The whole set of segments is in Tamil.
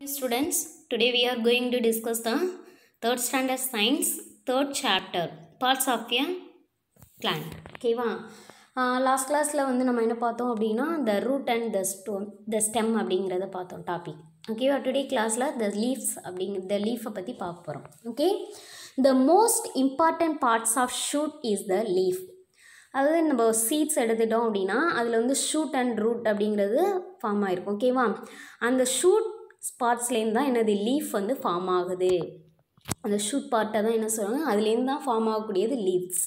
students. Today we are going to discuss the third standard science third chapter parts of a plant. ஓகேவா லாஸ்ட் கிளாஸில் வந்து நம்ம என்ன பார்த்தோம் அப்படின்னா the root and the stone the stem அப்படிங்கிறத பார்த்தோம் டாபிக் ஓகேவா டுடே கிளாஸில் த லீவ்ஸ் அப்படிங்கிற த லீஃபை பற்றி பார்க்க போகிறோம் okay the most important parts of shoot is the leaf அதாவது நம்ம சீட்ஸ் எடுத்துட்டோம் அப்படின்னா அதில் வந்து ஷூட் அண்ட் ரூட் அப்படிங்கிறது ஃபார்ம் ஆகிருக்கும் ஓகேவா அந்த ஷூட் ஸ்பாட்ஸ்லேருந்து தான் என்னது லீஃப் வந்து ஃபார்ம் ஆகுது அந்த ஷூட் பார்ட்டை தான் என்ன சொல்லுவாங்க அதுலேருந்து தான் ஃபார்ம் ஆகக்கூடியது leaves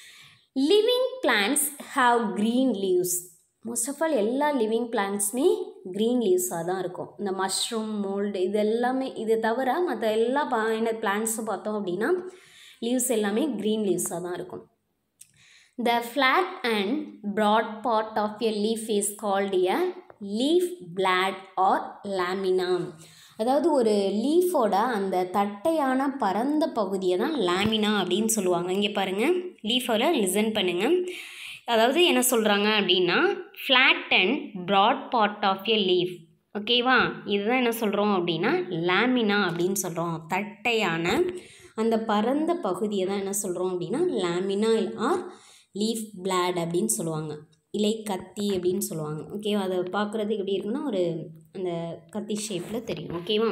living plants have green leaves most of all எல்லா லிவிங் பிளான்ட்ஸுமே க்ரீன் லீவ்ஸாக தான் இருக்கும் இந்த மஷ்ரூம் மோல்டு இது எல்லாமே இது தவிர மற்ற எல்லா பா என்ன பிளான்ட்ஸும் பார்த்தோம் அப்படின்னா லீவ்ஸ் எல்லாமே க்ரீன் லீவ்ஸாக தான் இருக்கும் The flat and broad part of a leaf is called a leaf blad or lamina. அதாவது ஒரு லீஃபோட அந்த தட்டையான பரந்த பகுதியை தான் லேமினா அப்படின்னு சொல்லுவாங்க இங்கே பாருங்கள் லீஃபோட லிசன் பண்ணுங்கள் அதாவது என்ன சொல்கிறாங்க அப்படின்னா flat and broad part of a leaf ஓகேவா இதுதான் என்ன சொல்கிறோம் அப்படின்னா லேமினா அப்படின்னு சொல்கிறோம் தட்டையான அந்த பரந்த பகுதியை தான் என்ன சொல்கிறோம் அப்படின்னா லேமினா ஆர் லீஃப் பிளாட் அப்படின்னு சொல்லுவாங்க இலை கத்தி அப்படின்னு சொல்லுவாங்க ஓகேவா அதை பார்க்குறதுக்கு எப்படி இருக்குன்னா ஒரு அந்த கத்தி ஷேப்பில் தெரியும் ஓகேவா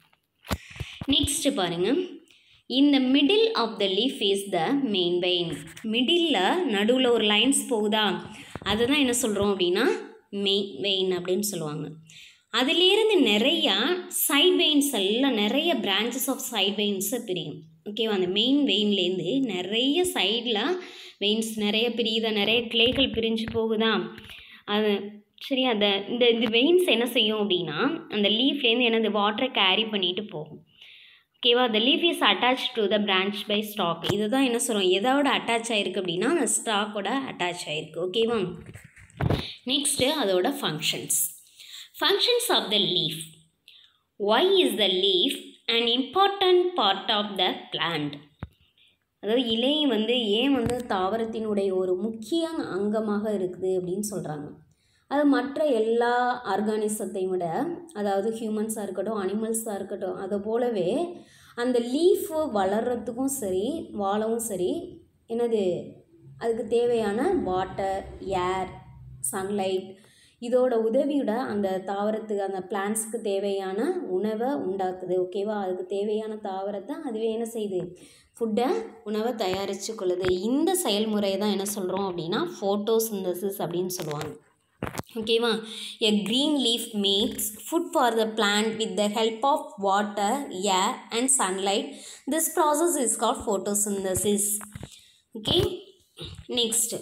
நெக்ஸ்ட்டு பாருங்கள் இந்த middle of the leaf is the main vein middle நடுவில் ஒரு லைன்ஸ் போகுதா அதை தான் என்ன சொல்கிறோம் அப்படின்னா மெயின் வெயின் அப்படின்னு சொல்லுவாங்க அதிலேருந்து நிறையா சைட் வெயின்ஸ் எல்லாம் நிறைய பிரான்ச்சஸ் ஆஃப் சைட் வெயின்ஸை பிரியும் ஓகேவா அந்த மெயின் வெயின்லேருந்து நிறைய சைடில் வெயின்ஸ் நிறைய பிரியுதா நிறைய கிளைகள் பிரிஞ்சு போகுதா அது சரி அந்த இந்த இந்த வெயின்ஸ் என்ன செய்யும் அப்படின்னா அந்த லீஃப்லேருந்து என்னது வாட்டரை கேரி பண்ணிட்டு போகும் ஓகேவா the leaf is attach to the branch by stalk இதுதான் என்ன சொல்கிறோம் எதோட அட்டாச் ஆகிருக்கு அப்படின்னா அந்த ஸ்டாக்கோட அட்டாச் ஆகிருக்கு ஓகேவா நெக்ஸ்ட்டு அதோட functions functions of the leaf why is the leaf and important part of the plant அதாவது இலை வந்து ஏன் வந்து தாவரத்தினுடைய ஒரு முக்கிய அங்கமாக இருக்குது அப்படின்னு சொல்கிறாங்க அது மற்ற எல்லா ஆர்கானிசத்தையும் விட அதாவது ஹியூமன்ஸாக இருக்கட்டும் அனிமல்ஸாக இருக்கட்டும் அதை போலவே அந்த லீஃபு வளர்கிறதுக்கும் சரி வாழவும் சரி என்னது அதுக்கு தேவையான வாட்டர் ஏர் சன்லைட் இதோட உதவியோட அந்த தாவரத்துக்கு அந்த பிளான்ட்ஸ்க்கு தேவையான உணவை உண்டாக்குது ஓகேவா அதுக்கு தேவையான தாவரத்தை அதுவே என்ன செய்யுது ஃபுட்டை உணவை தயாரித்து கொள்ளுது இந்த செயல்முறையை தான் என்ன சொல்கிறோம் அப்படின்னா ஃபோட்டோசிந்தசிஸ் அப்படின்னு சொல்லுவாங்க ஓகேவா a green leaf makes food for the plant with the help of water air and sunlight this process is called photosynthesis okay next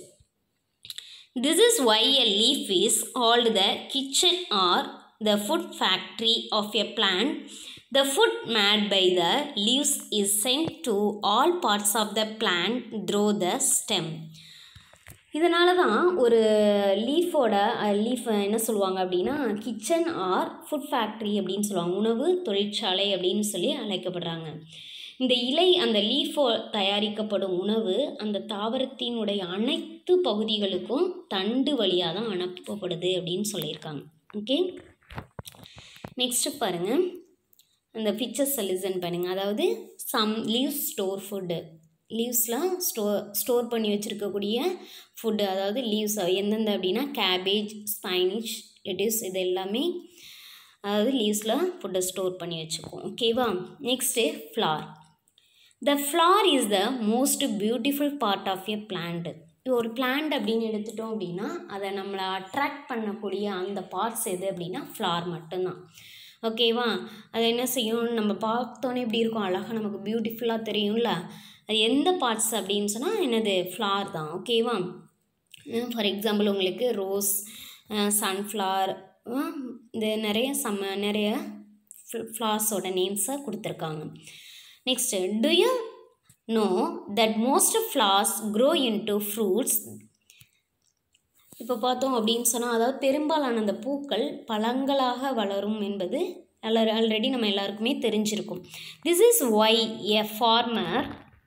This is why a leaf is called the kitchen or the food factory of a plant. The food made by the leaves is sent to all parts of the plant through the stem. இதனால தான் ஒரு லீஃபோட லீஃப் என்ன சொல்லுவாங்க அப்படின்னா கிச்சன் ஆர் ஃபுட் ஃபேக்ட்ரி அப்படின்னு சொல்லுவாங்க உணவு தொழிற்சாலை அப்படின்னு சொல்லி அழைக்கப்படுறாங்க இந்த இலை அந்த லீஃபோ தயாரிக்கப்படும் உணவு அந்த தாவரத்தினுடைய அனைத்து பகுதிகளுக்கும் தண்டு வழியாக தான் அனுப்பப்படுது அப்படின்னு சொல்லியிருக்காங்க ஓகே நெக்ஸ்ட்டு பாருங்கள் அந்த பிக்சர்ஸை லிசன் பண்ணுங்கள் அதாவது சம் லீவ்ஸ் ஸ்டோர் ஃபுட்டு லீவ்ஸ்லாம் ஸ்டோர் ஸ்டோர் பண்ணி வச்சுருக்கக்கூடிய ஃபுட்டு அதாவது லீவ்ஸ் எந்தெந்த அப்படின்னா கேபேஜ் ஸ்பைனிஷ் லெட்டிவ்ஸ் இது எல்லாமே அதாவது லீவ்ஸில் ஃபுட்டை ஸ்டோர் பண்ணி வச்சுக்குவோம் ஓகேவா next flower the flower is the most beautiful part of a plant ஒரு பிளான்ட் அப்படின்னு எடுத்துட்டோம் அப்படின்னா அதை நம்மளை அட்ராக்ட் பண்ணக்கூடிய அந்த பார்ட்ஸ் எது அப்படின்னா ஃப்ளார் மட்டும்தான் ஓகேவா அது என்ன செய்யும் நம்ம பார்த்தோன்னே இப்படி இருக்கும் அழகாக நமக்கு பியூட்டிஃபுல்லாக தெரியும்ல அது எந்த பார்ட்ஸ் அப்படின்னு சொன்னால் என்னது ஃப்ளார் தான் ஓகேவா ஃபார் எக்ஸாம்பிள் உங்களுக்கு ரோஸ் சன்ஃப்ளவர் இந்த நிறைய சம்ம நிறைய ஃப்ளார்ஸோட நேம்ஸை கொடுத்துருக்காங்க next to you know that most flowers grow into fruits இப்போ பார்த்தோம் அப்படின்னு சொன்னால் அதாவது பெரும்பாலான அந்த பூக்கள் பழங்களாக வளரும் என்பது ஆல்ரெடி நம்ம எல்லாருக்குமே தெரிஞ்சிருக்கும் this is why a farmer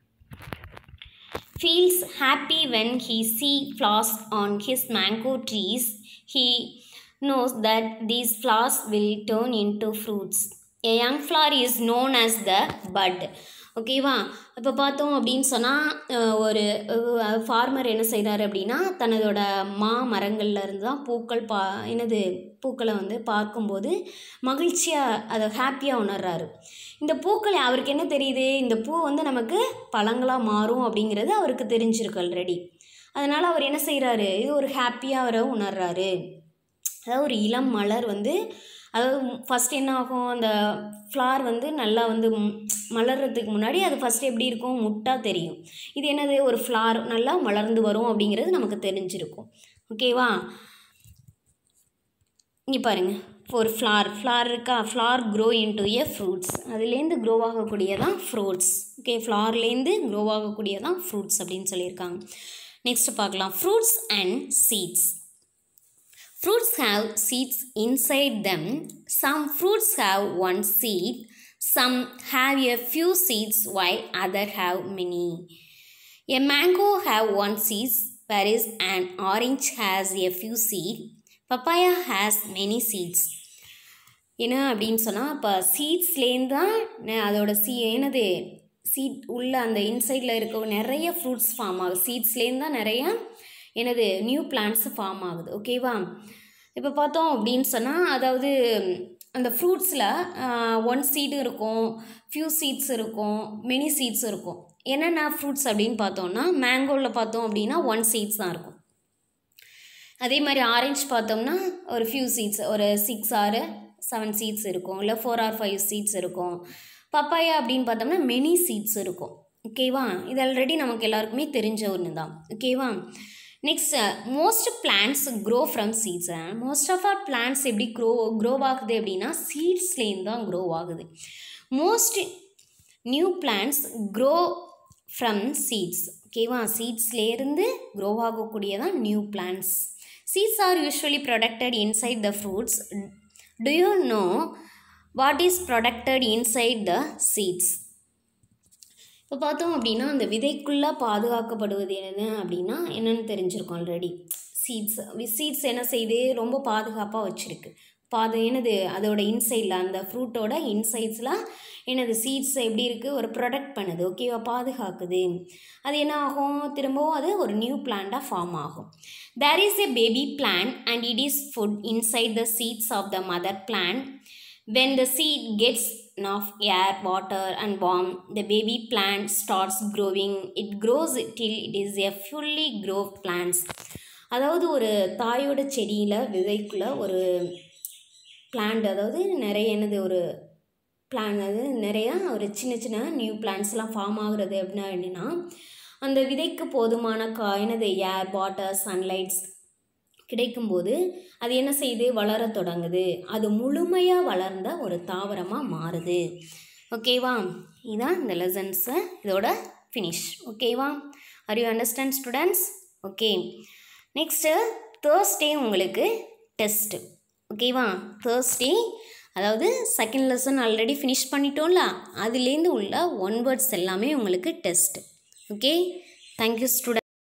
feels happy when he see flowers on his mango trees he knows that these flowers will turn into fruits a young flower is known as the bud ஓகேவா இப்போ பார்த்தோம் அப்படின்னு சொன்னால் ஒரு ஃபார்மர் என்ன செய்கிறாரு அப்படின்னா தன்னதோட மா மரங்கள்ல இருந்து தான் பூக்கள் பா என்னது பூக்களை வந்து பார்க்கும்போது மகிழ்ச்சியாக அதை ஹாப்பியாக உணர்றாரு இந்த பூக்கள் அவருக்கு என்ன தெரியுது இந்த பூ வந்து நமக்கு பழங்களாக மாறும் அப்படிங்கிறது அவருக்கு தெரிஞ்சிருக்கு ஆல்ரெடி அதனால் அவர் என்ன செய்கிறாரு இது ஒரு ஹாப்பியாக அவரை உணர்றாரு அதாவது ஒரு இளம் மலர் வந்து அதாவது ஃபஸ்ட் என்ன ஆகும் அந்த ஃப்ளார் வந்து நல்லா வந்து ம், மலர்றதுக்கு முன்னாடி அது ஃபஸ்ட் எப்படி இருக்கும் முட்டா தெரியும் இது என்னது ஒரு ஃப்ளார் நல்லா மலர்ந்து வரும் அப்படிங்கிறது நமக்கு தெரிஞ்சிருக்கும் ஓகேவா இங்கே பாருங்க ஒரு ஃப்ளார் ஃப்ளார் இருக்கா flower grow into a fruits அதுலேருந்து க்ரோ ஆகக்கூடியதான் ஃப்ரூட்ஸ் ஓகே ஃப்ளார்லேருந்து க்ரோ ஆகக்கூடியதான் ஃப்ரூட்ஸ் அப்படின்னு சொல்லியிருக்காங்க நெக்ஸ்ட் பார்க்கலாம் fruits and seeds Fruits have seeds inside them. Some fruits have one seed. Some have a few seeds while other have many. A mango have one seed, whereas an orange has a few seeds. Papaya has many seeds. என்ன அப்படின்னு சொன்னால் இப்போ சீட்ஸ்லேருந்து தான் நெ- அதோட சீ என்னது சீட் உள்ள அந்த இன்சைடில் இருக்க நிறைய ஃப்ரூட்ஸ் ஃபார்ம் ஆகுது சீட்ஸ்லேருந்து தான் நிறைய என்னது நியூ பிளான்ட்ஸ் ஃபார்ம் ஆகுது ஓகேவா இப்போ பார்த்தோம் அப்படின்னு சொன்னால் அதாவது அந்த ஃப்ரூட்ஸில் ஒன் சீடு இருக்கும் ஃபியூ சீட்ஸ் இருக்கும் மெனி சீட்ஸ் இருக்கும் என்னென்ன ஃப்ரூட்ஸ் அப்படின்னு பார்த்தோம்னா மேங்கோவில் பார்த்தோம் அப்படின்னா ஒன் சீட்ஸ் தான் இருக்கும் அதே மாதிரி ஆரஞ்சு பார்த்தோம்னா ஒரு ஃபியூ சீட்ஸ் ஒரு சிக்ஸ் ஆறு செவன் சீட்ஸ் இருக்கும் இல்லை ஃபோர் ஆர் ஃபைவ் சீட்ஸ் இருக்கும் பப்பாயா அப்படின்னு பார்த்தோம்னா மெனி சீட்ஸ் இருக்கும் ஓகேவா இது ஆல்ரெடி நமக்கு எல்லாருக்குமே தெரிஞ்ச ஒன்று தான் ஓகேவா next most plants grow from seeds most of our plants எப்படி க்ரோ க்ரோ ஆகுது அப்படின்னா சீட்ஸ்லேருந்து தான் க்ரோ ஆகுது most new plants grow from seeds ஓகேவா சீட்ஸ்லேருந்து க்ரோ ஆகக்கூடியதான் new plants seeds are usually protected inside the fruits to you know what is protected inside the seeds இப்போ பார்த்தோம் அப்படின்னா அந்த விதைக்குள்ளே பாதுகாக்கப்படுவது என்ன அப்படின்னா என்னன்னு தெரிஞ்சிருக்கோம் ஆல்ரெடி சீட்ஸ் சீட்ஸ் என்ன செய்யுது ரொம்ப பாதுகாப்பாக வச்சுருக்கு பாது என்னது அதோட இன்சைடில் அந்த ஃப்ரூட்டோட இன்சைட்ஸில் என்னது சீட்ஸ் எப்படி இருக்குது ஒரு ப்ரொடக்ட் பண்ணுது ஓகேவா பாதுகாக்குது அது என்ன ஆகும் திரும்பவும் அது ஒரு நியூ பிளான்ட்டாக ஃபார்ம் ஆகும் there is a baby plant and it is food inside the seeds of the mother plant When the seed gets enough air, water, and warmth, the baby plant starts growing. It grows till it is a fully grown plant. அதாவது ஒரு தாயோட செடியில் விதைக்குள்ள ஒரு பிளான்ட் அதாவது நிறைய என்னது ஒரு பிளான் அது நிறையா ஒரு சின்ன சின்ன நியூ பிளான்ஸ்லாம் ஃபார்ம் ஆகுறது அப்படின்னா என்னென்னா அந்த விதைக்கு போதுமான கா என்னது ஏர் வாட்டர் சன்லைட்ஸ் கிடைக்கும்போது அது என்ன செய்யுது வளர தொடங்குது அது முழுமையாக வளர்ந்த ஒரு தாவரமாக மாறுது ஓகேவா இதான் இந்த லெசன்ஸை இதோட ஃபினிஷ் ஓகேவா are you understand students okay next Thursday உங்களுக்கு டெஸ்ட்டு ஓகேவா தேர்ஸ்டே அதாவது செகண்ட் லெசன் ஆல்ரெடி ஃபினிஷ் பண்ணிட்டோம்ல அதுலேருந்து உள்ள ஒன் வேர்ட்ஸ் எல்லாமே உங்களுக்கு டெஸ்ட் ஓகே தேங்க்யூ ஸ்டூடெண்ட்